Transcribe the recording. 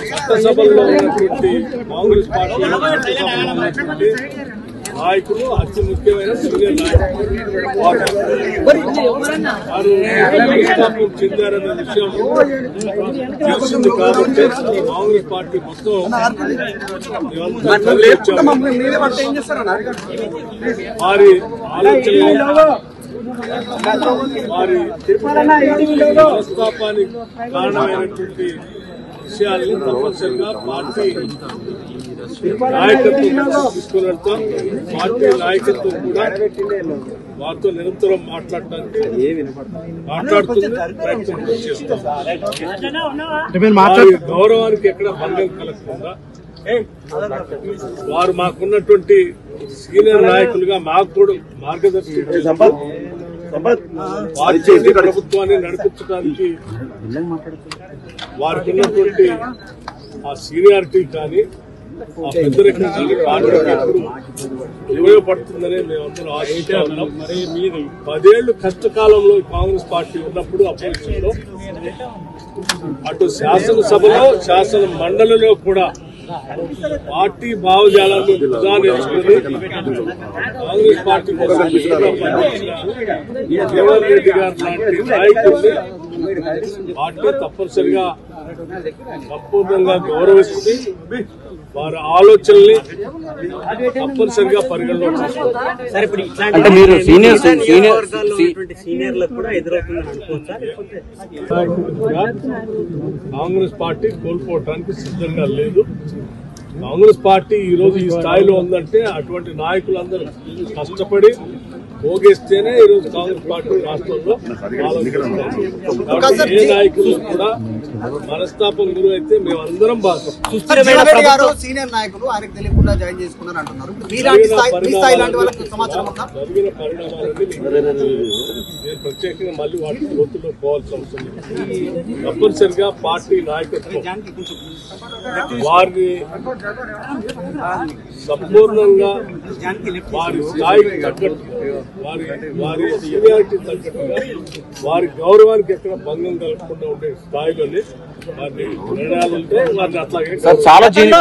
చట్టసభల్లో ఉన్నటువంటి కాంగ్రెస్ పార్టీ చట్టసభలో ఉన్నటువంటి నాయకులు అతి ముఖ్యమైన సీనియర్ నాయకులు వారు వారు మనస్తాపం చెందారన్న విషయం తెలిసింది కాబట్టి కాంగ్రెస్ పార్టీ మొత్తం మేమంతా కలిసి వచ్చాము. వారి ఆలోచనలు వారి మనస్తాపానికి కారణమైనటువంటి విషయాల్ని తప్పనిసరిగా పార్టీ నాయకత్వం తీసుకుని వెళ్తాం పార్టీ నాయకత్వం కూడా వారితో నిరంతరం మాట్లాడటానికి మాట్లాడుతుంది ప్రయత్నం కూడా చేస్తాం వారి గౌరవానికి ఎక్కడ భంగం కలగకుండా వారు మాకున్నటువంటి సీనియర్ నాయకులుగా మాకు కూడా మార్గదర్శనం చేస్తూ వారి చేతి ప్రభుత్వాన్ని నడిపించడానికి వారికి ఉన్నటువంటి ఆ సీనియారిటీ కానీ ఆ పెద్దరికం కానీ పార్టీకి ఎప్పుడు ఉపయోగపడుతుందనే మేమందరం ఆశిస్తా ఉన్నాం పదేళ్లు కష్టకాలంలో ఈ కాంగ్రెస్ పార్టీ ఉన్నప్పుడు అపోజిషన్ లో అటు శాసనసభలో శాసన మండలిలో కూడా పార్టీ భావజాలాన్ని భుజాన్ని ఎంచుకుని కాంగ్రెస్ పార్టీ కోసం విధంగా పనిచేసిన జగన్ రెడ్డి గారు లాంటి నాయకుల్ని పార్టీ తప్పనిసరిగా సంపూర్ణంగా గౌరవిస్తుంది వారి ఆలోచనల్ని తప్పనిసరిగా పరిగణలో తీసుకుంటారు సార్ ఇప్పుడు ఇట్లాంటి అంటే మీరు senior- మిగతా senior- నియోజకవర్గాల్లో ఉన్నటువంటి సీనియర్లకు కూడా ఎదురవుతుందని అనుకోవచ్చా లేకపోతే నాయకుడిగా కాంగ్రెస్ పార్టీ కోల్పోవటానికి సిద్ధంగా లేదు కాంగ్రెస్ పార్టీ ఈ రోజు ఈ స్థాయిలో ఉందంటే అటువంటి నాయకులందరూ కష్టపడి పోగేస్తేనే ఈ రోజు కాంగ్రెస్ పార్టీ రాష్ట్రంలో ఆలోచిస్తున్నారు. కాబట్టి ఏ నాయకులు కూడా మనస్తాపం గురైతే మేమందరం బాధపడతాం జీవన్ రెడ్డి గారు సీనియర్ నాయకులు ఆయనకు తెలియకుండా జాయిన్ చేసుకున్నారు అంటున్నారు మీలాంటి స్థాయి మీ స్థాయి లాంటి వాళ్ళకి సమాచారం ఉందా జరిగిన పరిణామాలన్నీ మీకు నేను ప్రత్యేకంగా మళ్ళీ వాటి లోతుల్లో పోవాల్సిన అవసరం లేదు. తప్పనిసరిగా పార్టీ నాయకత్వం వారిని సంపూర్ణంగా వారి స్థాయికి తగ్గట్టు వారి వారి సీనియారిటీ తగ్గట్టుగా వారి గౌరవానికి ఎక్కడ భంగం కలగకుండా ఉండే స్థాయిలోనే వారిని నిర్ణయాలు ఉంటే వారిని అట్లాగే సార్ చాలా